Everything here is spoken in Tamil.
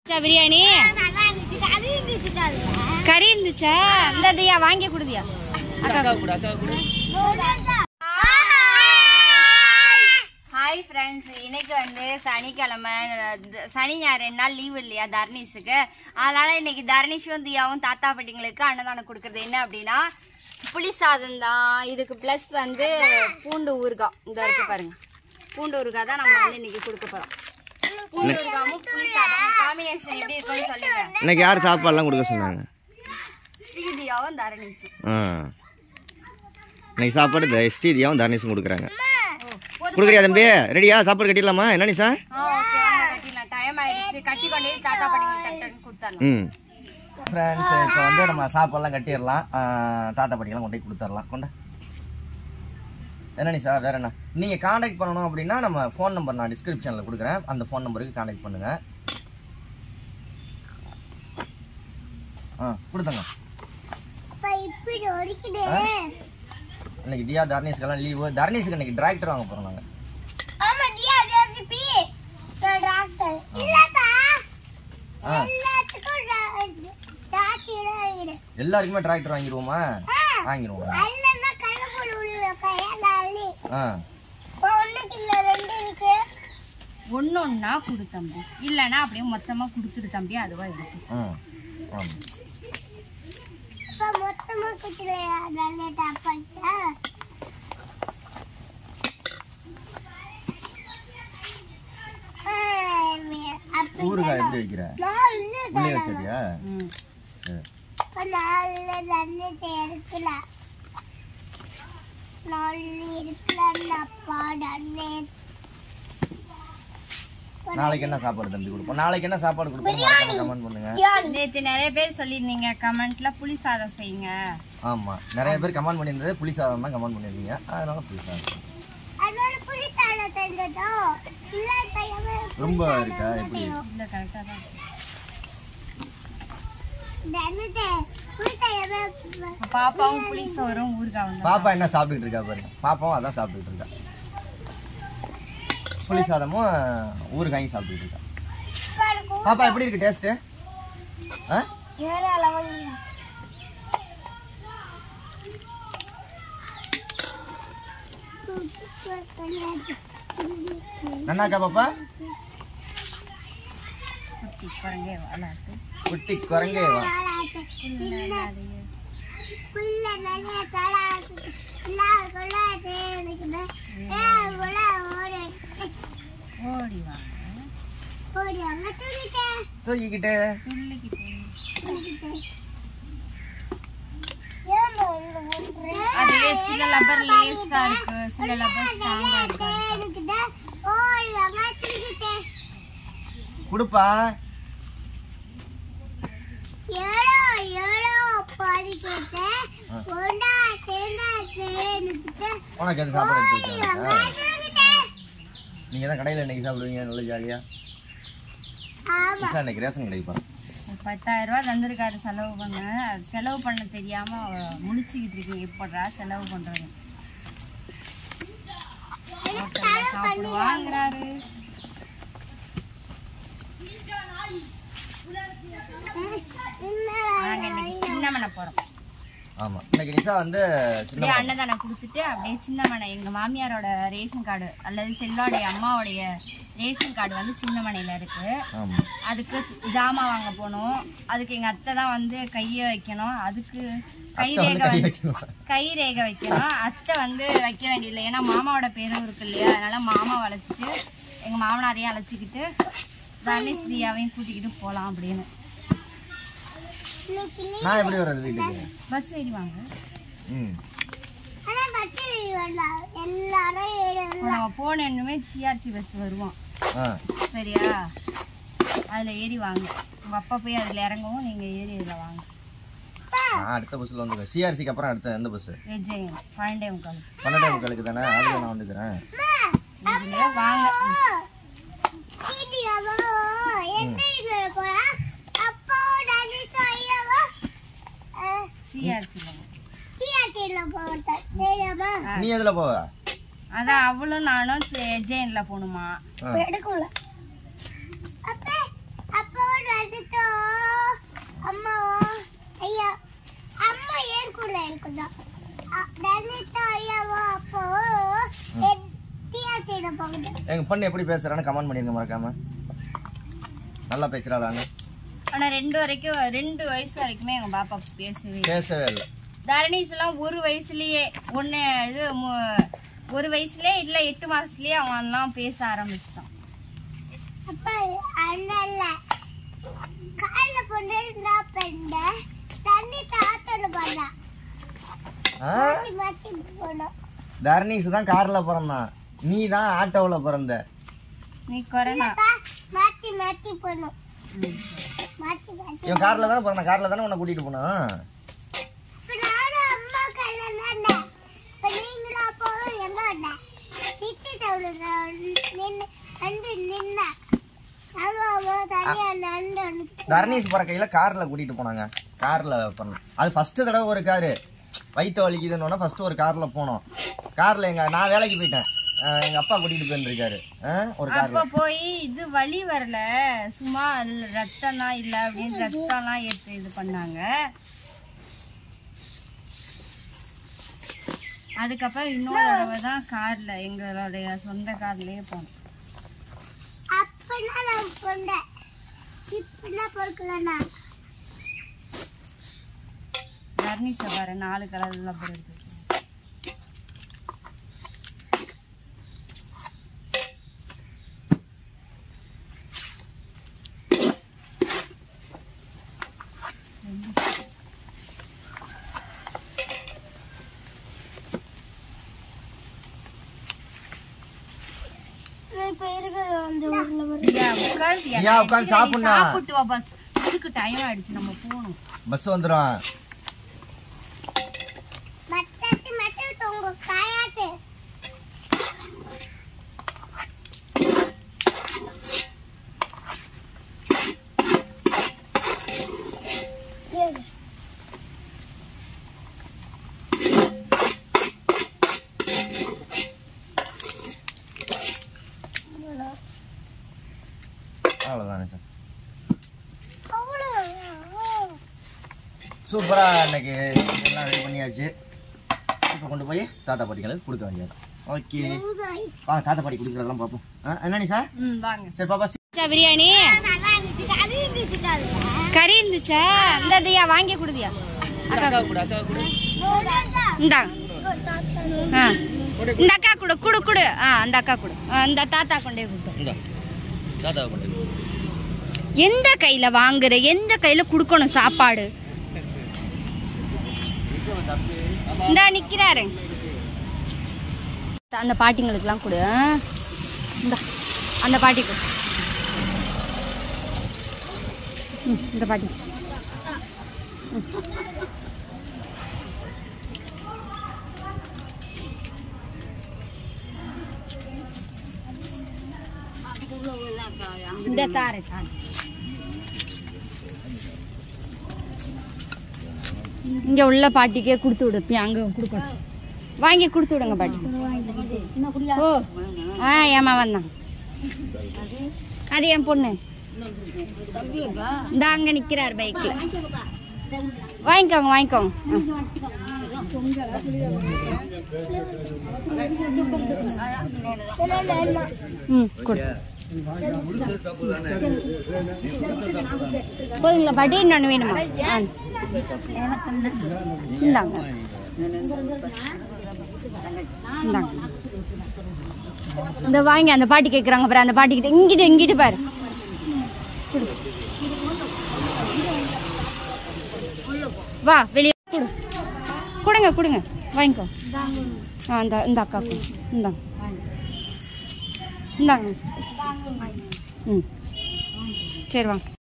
இருந்துச்சா பிரியாணி கறி இருந்துச்சா இந்த தியா வாங்கி கொடுதியா அக்கா ஹாய் ஃப்ரெண்ட்ஸ் இன்னைக்கு வந்து சனிக்கிழமை த- சனி ஞாயிறு ரெண்டு நாள் லீவ் இல்லையா தர்னிஷுக்கு அதனால இன்னைக்கு தர்னிஷும் தியாவும் தாத்தா பாட்டிங்களுக்கு அன்னதானம் கொடுக்கறது என்ன அப்படின்னா புளி சாதம் தான் இதுக்கு ப்ளஸ் வந்து பூண்டு ஊறுகாய் இந்த இருக்கு பாருங்க பூண்டு ஊறுகாய் தான் நம்ம வந்து இன்னைக்கு கொடுக்க போறோம் பூண்டு ஊறுகாவும் புளி சாதம் காம்பினேஷன் எப்படி இருக்கும்னு சொல்லுங்க இன்னைக்கு யார் சாப்பாடுலாம் கொடுக்க சொன்னாங்க ஸ்ரீதியாவும் தர்னிஷும் ஆ இன்னைக்கு சாப்பாடு இந்த ஸ்ரீதியாவும் தர்ணேஷும் கொடுக்குறாங்க ஓ, போதும். கொடுக்குறியா தம்பி ரெடியா சாப்பாடு கட்டிடலாமா என்ன நிஷா ஆ, okay, வாங்க, கட்டிடலாம். time ஆயிடுச்சு. கட்டி கொண்டு போய் தாத்தா பாட்டிங்களுக்கு டக்கு டக்குன்னு கொடுத்துடலாம். ம் ஃப்ரெண்ட்ஸ் இப்போ வந்து நம்ம சாப்பாடுலாம் கட்டிடலாம் ஆ, தாத்தா பாட்டிக்கெல்லாம் கொண்டு போய் கொடுத்துடலாம் கொண்டா என்ன நிஷா வேற என்ன நீங்கள் காண்டாக்ட் பண்ணணும் அப்படின்னா நம்ம ஃபோன் நம்பர் நான் டிஸ்கிரிப்ஷனில் கொடுக்குறேன் அந்த ஃபோன் நம்பருக்கு காண்டாக்ட் பண்ணுங்க ஆ கொடுத்தங்க இன்னைக்கு தியா தர்ணேஷ்க்கெல்லாம் லீவு தர்ணேஷுக்கு இன்னைக்கு டிராக்டர் வாங்க போகிறோம் நாங்கள் ஆ எல்லாருக்குமே டிராக்டர் வாங்கிடுவோமா வாங்கிடுவோம் ஆ ஒண்ணு ஒண்ணா குடு தம்பி இல்லைன்னா அப்படியே மொத்தமா குடுத்துரு தம்பி அதுவா எடுத்து ம் ஆமாம் ஊறுகாய் எப்படி வைக்கிற உள்ளே வச்சிருக்கியா ம். சரி நாளைக்கு என்ன சாப்பாடு தம்பி கொடுப்போம் நாளைக்கு என்ன சாப்பாடு கொடுப்போம் மறக்காம கமெண்ட் பண்ணுங்க நேத்து நிறைய பேர் சொல்லியிருந்தீங்க கமெண்ட்ல புளி சாதம் செய்யுங்க ஆமா நிறைய பேர் கமெண்ட் பண்ணியிருந்தது புளி சாதம் தான் கமெண்ட் பண்ணியிருந்தீங்க அதனால புளி சாதம் ரொம்ப இருக்கா எப்படி இல்ல கரெக்டா தான் இப்ப பாப்பாவும் புளி சோறும் ஊறுகாவும் தான் பாப்பா என்ன சாப்பிட்டுட்டு இருக்கா பாருங்க பாப்பாவும் அதான் சாப்பிட்டுட்டு இருக்கா புளி சாதமும் ஊறுகாயும் சாப்பிட்டுட்டு இருக்கா பாப்பா எப்படி இருக்கு டேஸ்ட் ஆ நன்னாக்கா பாப்பா குட்டி குரங்கே விளாட்டு குட்டி குரங்கே வா ஓடி வாங்க தூக்கிக்கிட்டு துள்ளிக்கிட்டு அது சில லப்பர் லேஸா இருக்கு சில லப்பர் ஸ்ட்ராங்கா இருக்கு கொடுப்பா உனக்கு எது சாப்பாடு எடுத்து வச்சாங்க நீங்க தான் கடையில இன்னைக்கு சாப்பிடுவீங்க நல்ல ஜாலியா நிஷா இன்னைக்கு ரேஷன் கடைக்கு போறேன் ஒரு பத்தாயிரம் ரூபாய் தந்திருக்காரு செலவு பண்ண அது செலவு பண்ண தெரியாம அவ முழிச்சுக்கிட்டு இருக்கீங்க எப்படா செலவு பண்றது ஹோட்டல்ல சாப்பிடுவாங்கிறாரு நாங்க இன்னைக்கு சின்னமனை போறோம் ஆமா இன்னைக்கு நிஷா வந்து சின்ன அப்படியே அன்னதானம் கொடுத்துட்டு அப்படியே சின்னமனை எங்க மாமியாரோட ரேஷன் கார்டு அல்லது செல்வாடைய அம்மாவுடைய ரேஷன் கார்டு வந்து சின்னமனையில இருக்கு ஆமா அதுக்கு ஸ்- ஜாமான் வாங்க போகணும் அதுக்கு எங்க அத்தை தான் வந்து கையை வைக்கணும் அதுக்கு கை அத்தை வந்து ரேகை கை வந்து- வைக்கணும். கை ரேகை வைக்கணும் அத்தை வந்து வைக்க வேண்டியதில்லை ஏன்னா மாமாவோட பேரும் இருக்கு இல்லையா அதனால மாமா அழைச்சிட்டு எங்க மாமனாரையும் அழைச்சிக்கிட்டு தனுஷ் பிரியாவையும் கூட்டிக்கிட்டு போகலாம் அப்படின்னு நான் எப்படி வர்றது வீட்டுக்கு பஸ் ஏறி வாங்க ம் இப்போ நம்ம போனேன்னுமே சிஆர்சி பஸ் வருவோம் ஆ சரியா அதுல ஏறி வாங்க உங்க அப்பா போய் அதுல இறங்கவும் நீங்க ஏறி இதுல வாங்க நான் அடுத்த பஸ்ல வந்துருக்கேன் சிஆர்சிக்கு அப்புறம் அடுத்த எந்த பஸ் விஜய் பன்னெண்டே முக்கால் பன்னெண்டே முக்காலுக்கு தானே அதுல நான் வந்துக்கிறேன் இதுல வாங்க சிஆர்சி நீ எதுல போவ அதான் அவளும் நானும் ஜெயின்ல போகணுமா ஆ. எடுக்கல அப்ப அப்போ எங்க பொண்ணு எப்படி பேசுறான்னு கமெண்ட் பண்ணிருங்க மறக்காம நல்லா பேசுறாளான்னு ஆனா ரெண்டு வரைக்கும் ரெண்டு வயசு வரைக்குமே எங்க பாப்பா பேசவே இல்லை. பேசவே இல்லை தரணீஸ் எல்லாம் ஒரு வயசுலயே ஒன்னு இது மு- ஒரு வயசுலயே இல்ல எட்டு மாசத்துலயே அவன் எல்லாம் பேச ஆரம்பிச்சிட்டான் அப்பா அண்ணல்ல காலைல கொண்டு இருந்தா பெண்ட தண்ணி தாத்தோட பண்ணா ஆ? மாத்தி மாத்தி போனோம் தர்ணீஸ் தான் கார்ல பிறந்தான் நீ தான் ஆட்டோவுல பிறந்த நீ கொரோனா அப்பா மாத்தி மாத்தி போனோம் மாத்தி மாத்தி இவன் கார்ல தானே பிறந்தான் கார்ல தானே உன்னை கூட்டிட்டு போனான் இப்ப நானும் அம்மா கையில தானே இப்ப நீங்களும் அப்பாவும் எங்க வந்த திட்டி தவிர நின்று அண்டு நின்னா நானும் அம்மா தனியா நண்டு தர்ணீஸ் பிறக்கையில கார்ல கூட்டிட்டு போனாங்க கார்ல பிறந்தான் அது ஃபர்ஸ்ட் தடவை ஒரு காரு வயிற்று வலிக்குதுன்னு ஃபர்ஸ்ட் ஒரு கார்ல போனோம் கார்ல எங்க நான் வேலைக்கு போயிட்டேன் அஹ் எங்க அப்பா கூட்டிட்டு போயிருந்திருக்காரு அஹ் ஒரு கார்ல அப்ப போய் இது வலி வரல சும்மா ரத்தம் தான் இல்ல அப்படின்னு ரத்தம்லாம் எடுத்து இது பண்ணாங்க அதுக்கப்புறம் இன்னொரு தடவை தான் கார்ல எங்களுடைய சொந்த கார்லயே போனோம் அப்பனா நான் பொண்டேன் இப்பனா பொறுக்கலண்ணா தர்னிஷ பாரு நாலு கலர்ல போயிருக்கு இப்ப இருக்கிற அந்த ஊர்ல வர தியா, உட்காரு தியா. தியா, உட்கார்ந்து நீ சாப்பிடணும். சாப்பிட்டு வா பஸ் இதுக்கு டைம் ஆயிடுச்சு நம்ம போகணும் பஸ் வந்துடும் மத்தத்து மட்டும் தொங்க காயாத்து அவ்வளோதானே சார் அவ்வளோ சூப்பரா இன்னைக்கு எல்லாம் ரெடி பண்ணியாச்சு இப்போ கொண்டு போய் தாத்தா பாட்டிகளுக்கு கொடுக்க வேண்டியது ஓகே வா தாத்தா பாட்டி கொடுக்குறதெல்லாம் பார்ப்போம் ஆ, என்னண்ணி சார் ம் வாங்க சரி பாப்பா பிரியாணி நல்லா இருந்துச்சு கறி இருந்துச்சு காதுல கறி இருந்துச்சா இந்த தியா வாங்கி கொடுதியா இந்தாங்க ஆ இந்த அக்கா கொடு குடு குடு ஆ அந்த அக்கா கொடு ஆ, இந்த தாத்தா கொண்டே கொடுத்தோம் இந்த தாத்தாவை கொண்டு போய். எந்த கையில வாங்குற எந்த கையில குடுக்கணும் சாப்பாடு இந்தா நிக்கிறாரு அந்த பாட்டிங்களுக்குலாம் கொடு ஆ? இந்தா அந்த பாட்டி கொடு ம், இந்த பாட்டி ம். இந்த தாரு தாரு இங்க உள்ள பாட்டிக்கே கொடுத்து விடு அங்க கொடுக்கணும் வாங்கி கொடுத்து விடுங்க பாட்டி ஓ ஆ ஏமா வந்தான் அது என் பொண்ணு இந்த அங்க நிக்கிறார் பைக்ல வாங்கிக்கோங்க வாங்கிக்கோங்க ம் கொடு போதுங்களா பாட்டி இன்னொன்று வேணுமா ஆ இந்தாங்க இந்தாங்க இந்த வாங்கி அந்த பாட்டி கேட்குறாங்க பாரு அந்த பாட்டி கிட்ட இங்கிட்டு இங்கிட்டு பாரு குடு. வா வெளியே கொடு கொடுங்க கொடுங்க வாங்கிக்கோ ஆ இந்த இந்த அக்கா கொடு இந்தாங்க இந்தாங்க ம் சரி வாங்க